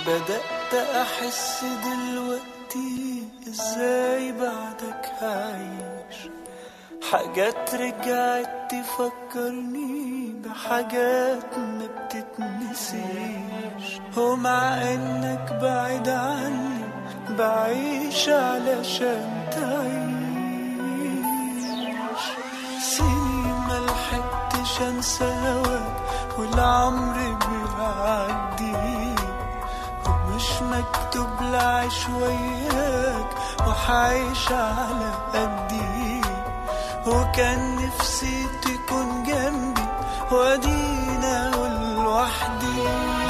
بدأت أحس دلوقتي إزاي بعدك هعيش حاجات رجعت تفكرني بحاجات ما بتتنسيش ومع إنك بعيد عني بعيش علشان تعيش سنين ملحقتش انسى هواك والعمر بيعدي ومش مكتوب لعيش وياك وحعيش على قدي وكان نفسي تكون جنبي وادينا لوحدي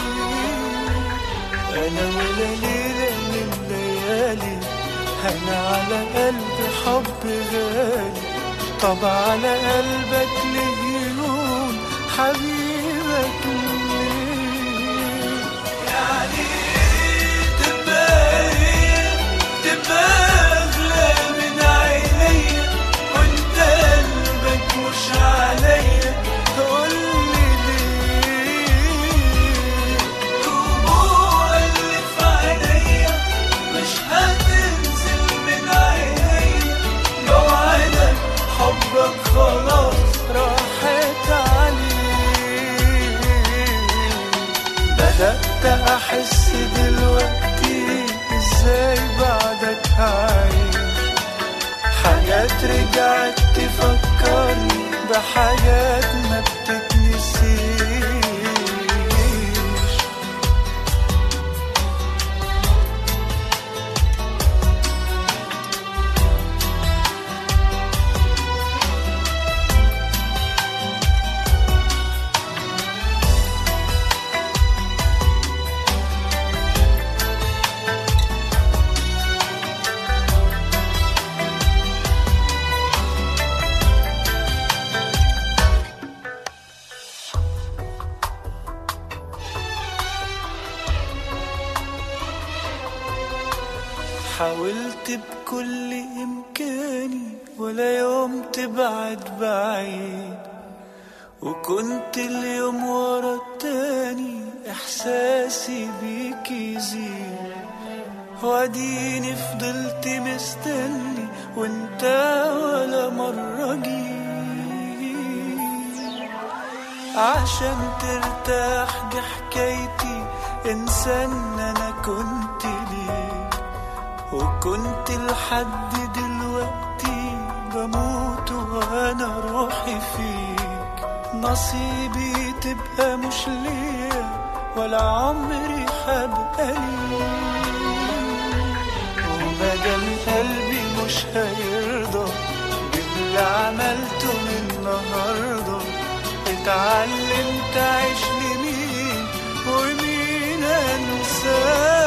انا ولا ليله من الليالي انا على قلبي حب غالي طب على قلبك ليه يهون حبيبك ليه يعني تبقى ايه تبقى اغلى من عينيا وانت قلبك مش عليا قولي ليه دموع اللي في عينيا مش هتنزل من عينيا بوعدك حبك خلاص راحت عليه بدأت أحس دلوقتي إزاي بعدك هعيش حاجات رجعت تفكرني بحاجات ما بتتنسيش حاولت بكل إمكاني ولا يوم تبعد بعيد وكنت اليوم ورا التاني إحساسي بيك يزيد واديني فضلت مستني وانت ولا مرة جيت عشان ترتاح دي حكايتي انسى ان انا كنت ليك وكنت لحد دلوقتي بموت وانا روحي فيك نصيبي تبقى مش ليا ولا عمري هبقى ليك ومادام قلبي مش هيرضى باللي عملته من النهارده اتعلمت اعيش لمين ومين انساه